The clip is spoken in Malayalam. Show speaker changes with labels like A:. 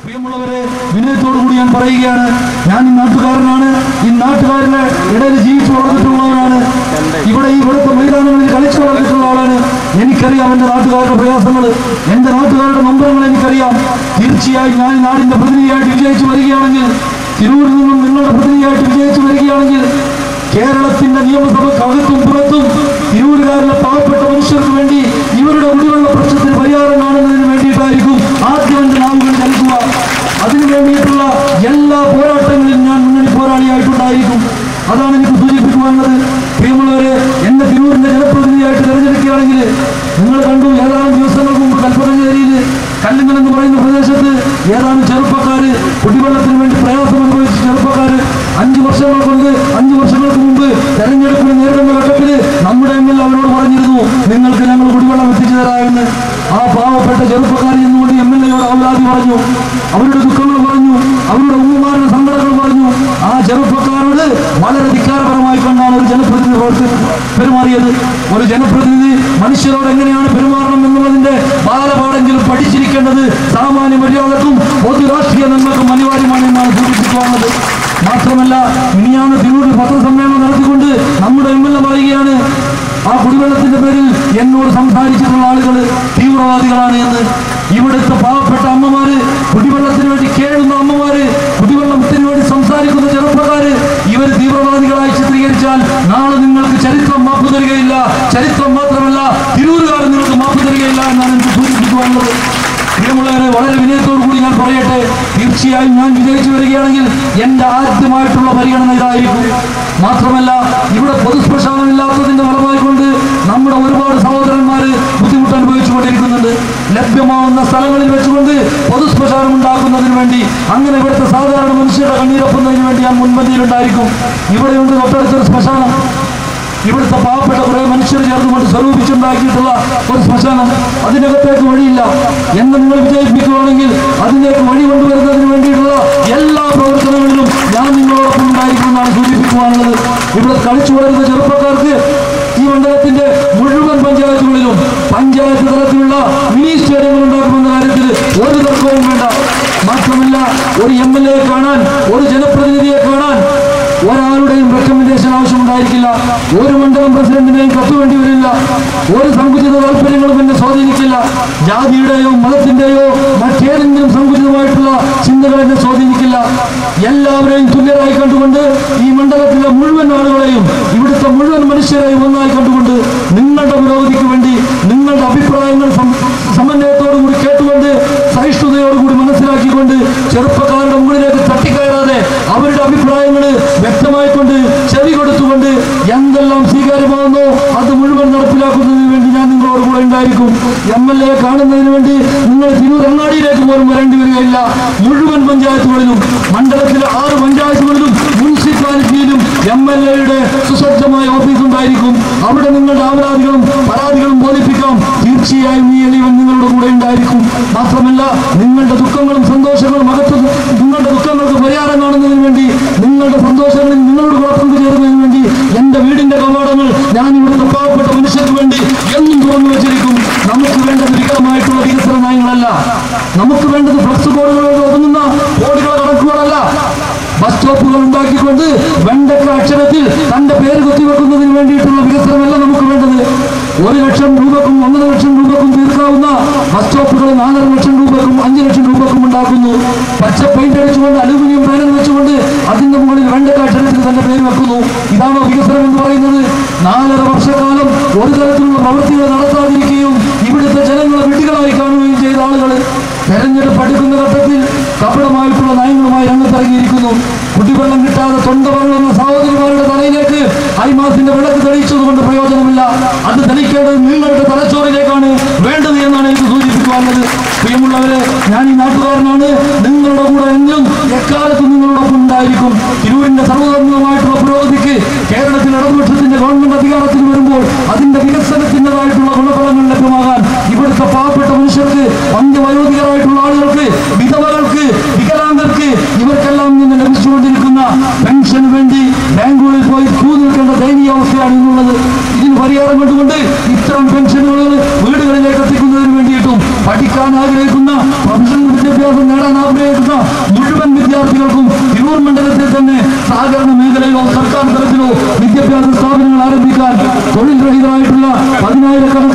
A: പ്രിയമുള്ളവരെ വിനയത്തോടു കൂടി ഞാൻ പറയുകയാണ് ഞാൻ ഈ നാട്ടുകാരനാണ് ഈ നാട്ടുകാരുടെ ഇടയിൽ ജീവിച്ചു വളർന്നിട്ടുള്ളവരാണ് ഇവിടെ ഈ ഇവിടുത്തെ മൈതാനങ്ങളിൽ കളിച്ചു വളർന്നിട്ടുള്ള ആളാണ് എനിക്കറിയാം എന്റെ നാട്ടുകാരുടെ പ്രയാസങ്ങൾ എന്റെ നാട്ടുകാരുടെ നമ്പരങ്ങൾ എനിക്കറിയാം തീർച്ചയായും ഞാൻ ഈ നാടിന്റെ പ്രതിനിധിയായിട്ട് വിജയിച്ചു വരികയാണെങ്കിൽ തിരൂരിൽ നിന്നും നിങ്ങളുടെ പ്രതിനിധിയായിട്ട് വിജയിച്ചു വരികയാണെങ്കിൽ കേരളത്തിന്റെ നിയമസഭക്കകത്തും പുറത്തും തിരൂരുകാരിലെ പാവപ്പെട്ട മനുഷ്യർക്ക് വേണ്ടി ഇവരുടെ കുടിവെള്ള പ്രശ്നത്തിന് പരിഹാരം കാണുന്നതിന് വേണ്ടിയിട്ടായിരിക്കും ആദ്യം എന്റെ നാവുകൾ നൽകുക അതിനു വേണ്ടിയിട്ടുള്ള എല്ലാ പോരാട്ടങ്ങളിലും ഞാൻ മുന്നണി പോരാളിയായിട്ടുണ്ടായിരിക്കും അതാണ് എനിക്ക് സൂചിപ്പിക്കുവാനുള്ളത് പ്രിയമുള്ളവരെ എന്നെ തിരൂരിന്റെ ജനപ്രതിനിധിയായിട്ട് തെരഞ്ഞെടുക്കുകയാണെങ്കിൽ നിങ്ങൾ കണ്ടു ഏതാനും ദിവസങ്ങൾക്ക് മുമ്പ് കൽപ്പകഞ്ചേരിയിൽ കല്ലുങ്ങൾ എന്ന് പറയുന്ന പ്രദേശത്ത് ഏതാനും ചെറുപ്പക്കാര് കുടിവെള്ളത്തിന് വേണ്ടി പ്രയാസം അനുഭവിച്ച ചെറുപ്പക്കാര് അഞ്ചു വർഷങ്ങൾ കൊണ്ട് അഞ്ചു വർഷങ്ങൾക്ക് മുമ്പ് തെരഞ്ഞെടുപ്പിന് നേരിടുന്ന ഘട്ടത്തിൽ നമ്മുടെ എം എൽ അവരോട് പറഞ്ഞിരുന്നു നിങ്ങൾക്ക് ഞങ്ങൾ കുടിവെള്ളം എത്തിച്ചു തരാമെന്ന് ആ പാവപ്പെട്ട ചെറുപ്പക്കാർ എന്നുകൊണ്ട് എം എൽ എയോട് അവലാതി പറഞ്ഞു അവരുടെ ദുഃഖങ്ങൾ പറഞ്ഞു അവരുടെ ഉമ്മമാരുടെ സങ്കടങ്ങൾ പറഞ്ഞു ആ ചെറുപ്പക്കാരോട് വളരെ ധിക്കാരപരമായി കണ്ടാണ് ഒരു ജനപ്രതിനിധി പ്രവർത്തി പെരുമാറിയത് ഒരു ജനപ്രതിനിധി മനുഷ്യരോട് എങ്ങനെയാണ് പെരുമാറണം എന്നുള്ളതിന്റെ ബാലപാടെങ്കിലും പഠിച്ചിരിക്കേണ്ടത് സാമാന്യ മര്യാദക്കും പൊതു രാഷ്ട്രീയ നന്മക്കും അനിവാര്യമാണ് എന്നാണ് സൂചിപ്പിക്കാനുള്ളത് മാത്രമല്ല ഇനിയാണ് തിരൂരിൽ പത്രസമ്മേളനം നടത്തിക്കൊണ്ട് നമ്മുടെ എം എൽ എ പറയുകയാണ് ആ കുടിവെള്ളത്തിന്റെ പേരിൽ എന്നോട് സംസാരിച്ചിട്ടുള്ള ആളുകൾ തീവ്രവാദികളാണ് എന്ന് ഇവിടുത്തെ പാവപ്പെട്ട അമ്മമാര് കുടിവെള്ളത്തിന് വേണ്ടി കേഴുന്ന അമ്മമാര് കുടിവെള്ളത്തിന് വേണ്ടി സംസാരിക്കുന്ന ചെറുപ്പക്കാര് ഇവർ തീവ്രവാദികളായി ചിത്രീകരിച്ചാൽ നാളെ നിങ്ങൾക്ക് ചരിത്രം മാപ്പ് തരികയില്ല ചരിത്രം മാത്രമല്ല തിരൂരുകാർ നിങ്ങൾക്ക് മാപ്പ് തരികയില്ല എന്നാണ് എനിക്ക് സൂചിപ്പിക്കുവാനുള്ളത് പ്രിയമുള്ളവരെ വളരെ വിനയത്തോടു കൂടി ഞാൻ പറയട്ടെ തീർച്ചയായും ഞാൻ വിജയിച്ചു വരികയാണെങ്കിൽ എന്റെ ആദ്യമായിട്ടുള്ള പരിഗണന ഇതായിരിക്കും മാത്രമല്ല ഇവിടെ പൊതുശ്മശാനം ഇല്ലാത്തതിന്റെ ഫലമായി കൊണ്ട് നമ്മുടെ ഒരുപാട് സഹോദരന്മാര് ബുദ്ധിമുട്ട് അനുഭവിച്ചുകൊണ്ടിരിക്കുന്നുണ്ട് ലഭ്യമാവുന്ന സ്ഥലങ്ങളിൽ വെച്ചുകൊണ്ട് പൊതുശ്മശാനം ഉണ്ടാക്കുന്നതിന് വേണ്ടി അങ്ങനെ ഇവിടുത്തെ സാധാരണ മനുഷ്യരുടെ കണ്ണീരൊപ്പുന്നതിന് വേണ്ടി ഞാൻ മുൻപന്തിയിലുണ്ടായിരിക്കും ഇവിടെയുണ്ട് തൊട്ടടുത്തൊരു ശ്മശാനം ഇവിടുത്തെ പാവപ്പെട്ട കുറെ മനുഷ്യർ ചേർന്നുകൊണ്ട് സ്വരൂപിച്ചുണ്ടാക്കിയിട്ടുള്ള ഒരു ശ്മശാനം അതിനകത്തേക്ക് വഴിയില്ല എന്ന് നിങ്ങൾ വിജയിപ്പിക്കുകയാണെങ്കിൽ അതിലേക്ക് വഴി കൊണ്ടുവരുന്നതിന് വേണ്ടിയിട്ടുള്ള എല്ലാ പ്രവർത്തനങ്ങളിലും ഞാൻ നിങ്ങളോടൊപ്പം ഉണ്ടായിരിക്കുമെന്നാണ് സൂചിപ്പിക്കുവാനുള്ളത് ഇവിടെ കളിച്ചു വളരുന്ന ചെറുപ്പക്കാർക്ക് ഈ മണ്ഡലത്തിന്റെ മുഴുവൻ പഞ്ചായത്തുകളിലും പഞ്ചായത്ത് തലത്തിലുള്ള മിനി സ്റ്റേഡിയങ്ങൾ ഉണ്ടാക്കുമെന്ന കാര്യത്തിൽ ഒരു തർക്കവും വേണ്ട മാത്രമല്ല ഒരു എം എൽ എ കാണാൻ ഒരു ജനപ്രതിനിധിയെ കാണാൻ ഒരാളുടെയും റെക്കമെൻഡേഷൻ ആവശ്യമുണ്ടായിരിക്കില്ല ഒരു മണ്ഡലം പ്രസിഡന്റിനെയും കത്ത് വേണ്ടി വരില്ല ഒരു സങ്കുചിത താല്പര്യങ്ങളും എന്നെ സ്വാധീനിക്കില്ല ജാതിയുടെയോ മതത്തിന്റെയോ മറ്റേതെങ്കിലും സങ്കുചിതമായിട്ടുള്ള ചിന്തകൾ എന്നെ സ്വാധീനിക്കില്ല എല്ലാവരെയും തുല്യരായി കണ്ടുകൊണ്ട് ഈ മണ്ഡലത്തിലെ മുഴുവൻ ആളുകളെയും ഇവിടുത്തെ മുഴുവൻ മനുഷ്യരെയും ഒന്നായി കണ്ടുകൊണ്ട് നിങ്ങളുടെ പുരോഗതിക്ക് വേണ്ടി നിങ്ങളുടെ അഭിപ്രായങ്ങൾ സം- സമന്വയത്തോടുകൂടി കേട്ടുകൊണ്ട് സഹിഷ്ണുതയോടുകൂടി മനസ്സിലാക്കിക്കൊണ്ട് ചെറുപ്പക്കാരുടെ മുകളിലേക്ക് തട്ടിക്കയറാതെ അവരുടെ അഭിപ്രായങ്ങൾ വ്യക്തമായിക്കൊണ്ട് ചെവി കൊടുത്തുകൊണ്ട് എന്തെല്ലാം സ്വീകാര്യമാകുന്നോ അത് മുഴുവൻ നടപ്പിലാക്കുന്നതിന് വേണ്ടി ഞാൻ നിങ്ങളോട് കൂടെ ഉണ്ടായിരിക്കും എം എൽ എ കാണുന്നതിന് വേണ്ടി നിങ്ങൾ തിരൂർ അങ്ങാടിയിലേക്ക് പോലും വരേണ്ടി വരികയില്ല മുഴുവൻ പഞ്ചായത്തുകളിലും മണ്ഡലത്തിലെ ആറ് പഞ്ചായത്തുകളിലും മുനിസിപ്പാലിറ്റിയിലും എം എൽ എയുടെ സുസജ്ജമായ ഓഫീസ് ഉണ്ടായിരിക്കും അവിടെ നിങ്ങളുടെ ആവലാതികളും പരാതികളും ബോധിപ്പിക്കാം തീർച്ചയായും ഈ എളിവൻ നിങ്ങളുടെ കൂടെ ഉണ്ടായിരിക്കും മാത്രമല്ല നിങ്ങളുടെ ദുഃഖങ്ങളും സന്തോഷങ്ങളും അകത്ത് നിങ്ങളുടെ ദുഃഖങ്ങൾക്ക് പരിഹാരം കാണുന്നതിന് വേണ്ടി നിങ്ങളുടെ സന്തോഷങ്ങളിൽ നിങ്ങളോട് കൂടെ പങ്കുചേരുന്നതിന് വേണ്ടി എന്റെ വീടിന്റെ കവാടങ്ങൾ ഞാൻ ഇവിടുത്തെ പാവപ്പെട്ട മനുഷ്യർക്ക് വേണ്ടി എന്നും തുറന്നു വെച്ചിരിക്കും നമുക്ക് വേണ്ടത് വികലമായിട്ടുള്ള വികസന നയങ്ങളല്ല നമുക്ക് വേണ്ടത് ഫ്ലക്സ് ബോർഡുകളോട് ഒതുങ്ങുന്ന കോടികളെ കണക്കുകളല്ല ബസ് സ്റ്റോപ്പുകൾ ഉണ്ടാക്കിക്കൊണ്ട് വെണ്ടക്ക അക്ഷരത്തിൽ തന്റെ പേര് കുത്തിവെക്കുന്നതിന് വേണ്ടിയിട്ടുള്ള വികസനമല്ല നമുക്ക് വേണ്ടത് ഒരു ലക്ഷം രൂപക്കും ഒന്നര ലക്ഷം രൂപക്കും തീർക്കാവുന്ന ബസ് സ്റ്റോപ്പുകൾ നാലര ലക്ഷം രൂപക്കും അഞ്ച് ലക്ഷം രൂപക്കും ഉണ്ടാക്കുന്നു പച്ച പെയിന്റ് അടിച്ചുകൊണ്ട് അലൂമിനിയം പാനൽ വെച്ചുകൊണ്ട് അതിന്റെ മുകളിൽ വെണ്ടക്ക അക്ഷരത്തിൽ തന്റെ പേര് വെക്കുന്നു ഇതാണോ വികസനം എന്ന് പറയുന്നത് നാലര വർഷക്കാലം ഒരു തരത്തിലുള്ള പ്രവൃത്തികൾ നടത്താതിരിക്കുകയും ഇവിടുത്തെ ജനങ്ങളെ വിഡ്ഢികളായി കാണുകയും ചെയ്ത ആളുകൾ തെരഞ്ഞെടുപ്പ് അടുക്കുന്ന ഘട്ടത്തിൽ കപടമായിട്ടുള്ള നയങ്ങളുമായി രംഗത്തിറങ്ങിയിരിക്കുന്നു കുടിവെള്ളം കിട്ടാതെ തൊണ്ട പറയുന്ന സഹോദരിമാരുടെ തലയിലേക്ക് ഐമാസിന്റെ വിളക്ക് തെളിയിച്ചതുകൊണ്ട് പ്രയോജനമില്ല അത് തെളിക്കേണ്ടത് നിങ്ങളുടെ തലച്ചോറിലേക്കാണ് വേണ്ടത് എന്നാണ് എനിക്ക് സൂചിപ്പിക്കുവാനുള്ളത് പ്രിയമുള്ളവരെ ഞാൻ ഈ നാട്ടുകാരനാണ് നിങ്ങളുടെ കൂടെ എന്നും എക്കാലത്തും നിങ്ങളോടൊപ്പം ഉണ്ടായിരിക്കും തിരൂരിന്റെ സർവ്വധർമ്മമായിട്ടുള്ള പുരോഗതിക്ക് കേരളത്തിൽ ഇടതുപക്ഷത്തിന്റെ ഗവൺമെന്റ് അധികാരത്തിൽ വരുമ്പോൾ അതിന്റെ വികസനത്തിൻ്റെതായിട്ടുള്ള ഗുണഫലങ്ങൾ ലഭ്യമാകാൻ ഇവിടുത്തെ പാവപ്പെട്ട മനുഷ്യർക്ക് അന്യവയോധികരായിട്ടുള്ള ആളുകൾക്ക് വിധവകൾക്ക് വികലാംഗർക്ക് ഇവർക്കെല്ലാം നിന്ന് ലഭിച്ചുകൊണ്ടിരിക്കുന്ന പെൻഷന് വേണ്ടി ബാങ്കുകളിൽ പോയി ക്യൂ നിൽക്കേണ്ട ദയനീയ അവസ്ഥയാണ് ഇന്നുള്ളത് ഇതിന് പരിഹാരം കണ്ടുകൊണ്ട് ഇത്തരം പെൻഷനുകൾ വീടുകളിലേക്ക് എത്തിക്കുന്നതിന് വേണ്ടിയിട്ടും പഠിക്കാൻ ആഗ്രഹിക്കുന്ന പ്രൊഫഷണൽ വിദ്യാഭ്യാസം നേടാൻ ആഗ്രഹിക്കുന്ന മുഴുവൻ വിദ്യാർത്ഥികൾക്കും തിരൂർ മണ്ഡലത്തിൽ തന്നെ സഹകരണ മേഖലയിലോ സർക്കാർ തലത്തിലോ വിദ്യാഭ്യാസ സ്ഥാപനങ്ങൾ ആരംഭിക്കാൻ തൊഴിൽ രഹിതരായിട്ടുള്ള പതിനായിരക്കണക്കിന്